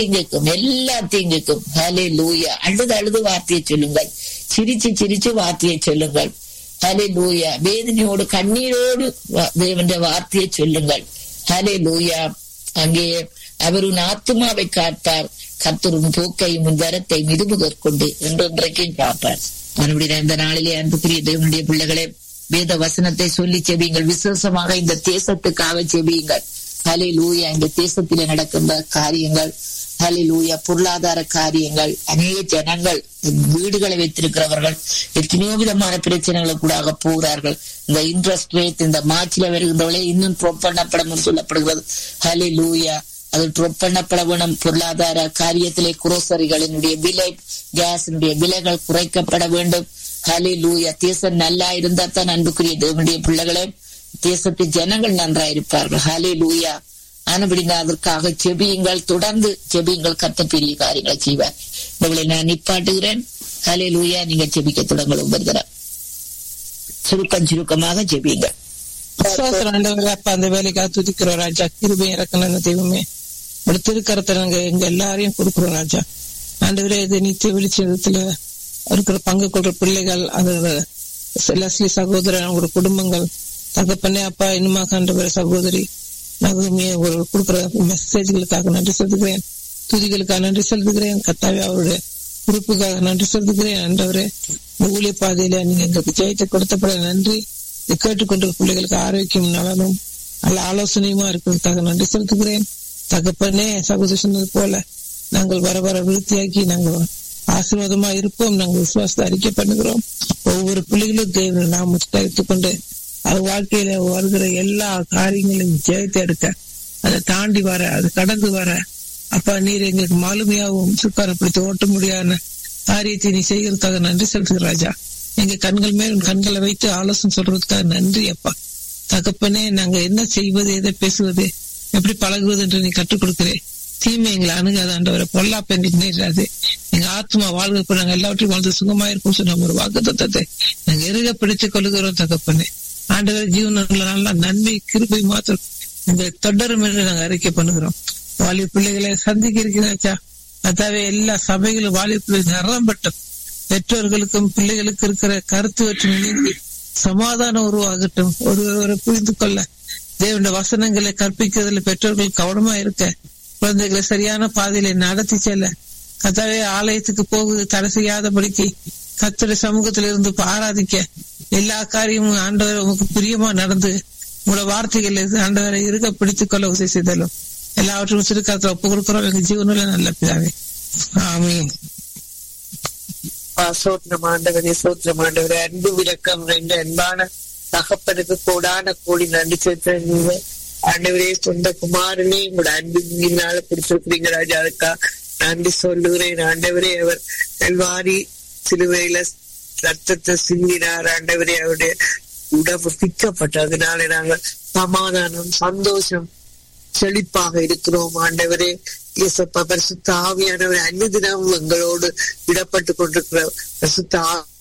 தீங்குக்கும் எல்லா தீங்குக்கும் ஹலே லூயா அழுது அழுது வார்த்தையை சொல்லுங்கள் சிரிச்சு சிரிச்சு வார்த்தையை சொல்லுங்கள் ஹலே லூயா வேதனையோடு கண்ணீரோடு வா- தேவனுடைய வார்த்தையை சொல்லுங்கள் ஹலே லூயா அங்கே அவர் உன் ஆத்துமாவை காத்தார் கத்தரும் போக்கையும் உன் வரத்தை மிதுமுதற் கொண்டு என்றென்றைக்கும் காப்பார் மறுபடியும் இந்த நாளிலே அன்புக்குரிய தேவனுடைய பிள்ளைகளே வேத வசனத்தை சொல்லி செவியுங்கள் விசேஷமாக இந்த தேசத்துக்காக செவியுங்கள் ஹலே லூயா இந்த தேசத்திலே நடக்கின்ற காரியங்கள் ஹலே லூயா பொருளாதார காரியங்கள் அநேக ஜனங்கள் வீடுகளை வைத்திருக்கிறவர்கள் எத்தனையோ விதமான பிரச்சனைகளுக்கூடாக போகிறார்கள் இந்த இன்ட்ரெஸ்ட் ரேட் இந்த மார்ச்ல வருகின்றவளே இன்னும் ட்ரோப் பண்ணப்படும் சொல்லப்படுகிறது ஹலே லூயா அது ட்ரோப் பண்ணப்பட வேணும் பொருளாதார காரியத்திலே குரோசரிகளினுடைய விலை கேஸினுடைய விலைகள் குறைக்கப்பட வேண்டும் ஹலே லூயா தேசம் நல்லா இருந்தா தான் அன்புக்குரிய தேவனுடைய பிள்ளைகளே தேசத்து ஜனங்கள் நன்றாயிருப்பார்கள் ஹலே லூயா ஆனபடினா அதற்காக செபியுங்கள் தொடர்ந்து செபியுங்கள் கத்த பெரிய காரியங்களை செய்வார் உங்களை நான் நிப்பாட்டுகிறேன் ஹலே லூயா நீங்க செபிக்க தொடங்கல் ஒவ்வொரு தரம் சுருக்கம் சுருக்கமாக செபியுங்கள் சோத்திரம் ஆண்டவரே அப்பா அந்த வேலைக்காக துதிக்கிறோம் ராஜா கிருபை இறக்கணும் தெய்வமே ஒரு திருக்கரத்தை நாங்க எங்க எல்லாரையும் கொடுக்கிறோம் ராஜா ஆண்டவரே இது நித்திய வெளிச்சத்துல இருக்கிற பங்கு கொள்ற பிள்ளைகள் அது லஸ்லி சகோதரன் அவங்களோட குடும்பங்கள் தகப்பனே அப்பா இனிமா கண்டவர சகோதரி நகுமே ஒரு கொடுக்கிற மெசேஜ்களுக்காக நன்றி செலுத்துகிறேன் துதிகளுக்காக நன்றி செலுத்துகிறேன் கத்தாவே அவருடைய குறிப்புக்காக நன்றி செலுத்துகிறேன் ஆண்டவரே இந்த ஊழிய பாதையில நீங்க எங்களுக்கு ஜெயத்தை கொடுத்தப்பட நன்றி இதை கேட்டுக்கொண்டிருக்கிற பிள்ளைகளுக்கு ஆரோக்கியம் நலனும் நல்ல ஆலோசனையுமா இருக்கிறதுக்காக நன்றி செலுத்துகிறேன் தகப்பனே சகோதரி சொன்னது போல நாங்கள் வர வர விருத்தியாக்கி நாங்கள் ஆசீர்வாதமா இருப்போம் நாங்கள் விசுவாசத்தை அறிக்கை பண்ணுகிறோம் ஒவ்வொரு பிள்ளைகளும் தேவனை நாம் தரித்துக் கொண்டு அவர் வாழ்க்கையில வருகிற எல்லா காரியங்களையும் ஜெயத்தை எடுக்க அதை தாண்டி வர அதை கடந்து வர அப்பா நீர் எங்களுக்கு மாலுமையாகவும் சுக்காரப்படுத்தி ஓட்ட முடியாத காரியத்தை நீ செய்கிறதுக்காக நன்றி செலுத்துகிற ராஜா எங்க கண்கள் மேல் உன் கண்களை வைத்து ஆலோசனை சொல்றதுக்காக நன்றி அப்பா தகப்பனே நாங்க என்ன செய்வது எதை பேசுவது எப்படி பழகுவது என்று நீ கற்றுக் கொடுக்கிறேன் தீமை எங்களை அணுகாத ஆண்டவரை பொல்லாப்ப எங்களுக்கு நேராது எங்க ஆத்மா வாழ்க்கை நாங்க எல்லாவற்றையும் வாழ்ந்து சுகமா இருக்கும் சொன்ன ஒரு வாக்கு தத்தத்தை நாங்க எருக பிடித்துக் கொள்கிறோம் தகப்பனே ஆண்டவர் ஜீவனங்கள நல்லா நன்மை கிருபை மாத்திரம் எங்களை தொடரும் என்று நாங்க அறிக்கை பண்ணுகிறோம் வாலி பிள்ளைகளை சந்திக்க இருக்கிறாச்சா அதாவே எல்லா சபைகளும் வாலி பிள்ளைகள் நிரம்பட்டும் பெற்றோர்களுக்கும் பிள்ளைகளுக்கு இருக்கிற கருத்து வேற்றுமை நீங்கி சமாதானம் உருவாகட்டும் ஒருவரை புரிந்து கொள்ள தேவனுடைய வசனங்களை கற்பிக்கிறதுல பெற்றோர்கள் கவனமா இருக்க குழந்தைகளை சரியான பாதையில நடத்தி செல்ல கத்தாவே ஆலயத்துக்கு போகுது தடை செய்யாதபடிக்கு கத்தோட சமூகத்துல இருந்து ஆராதிக்க எல்லா காரியமும் ஆண்டவர் உமக்கு பிரியமா நடந்து உங்களோட வார்த்தைகள் ஆண்டவரை இருக்க பிடித்துக் கொள்ள உதவி செய்தலும் எல்லாவற்றும் சிறுக்காலத்துல ஒப்பு கொடுக்கிறோம் எங்க ஜீவனுள்ள நல்ல பிதாவே ஆமீன் சோத்திரம் ஆண்டவரே சோத்திரம் ஆண்டவரே அன்பு விளக்கம் ரெண்டு அன்பான தகப்பனுக்கு கோடான கோடி நன்றி செலுத்த ஆண்டவரே சொந்த குமாரனே உங்களோட அன்பினால பிடிச்சிருக்கிறீங்க ராஜா அதுக்கா நன்றி சொல்லுகிறேன் ஆண்டவரே அவர் கல்வாரி சிலுவையில ரத்தத்தை சிந்தினார் ஆண்டவரே அவருடைய உடம்பு பிக்கப்பட்டதுனால நாங்கள் சமாதானம் சந்தோஷம் செழிப்பாக இருக்கிறோம் ஆண்டவரே இயேசப்பா பரிசுத்த ஆவியானவர் அந்நிதினம் எங்களோடு விடப்பட்டு கொண்டிருக்கிற பரிசுத்த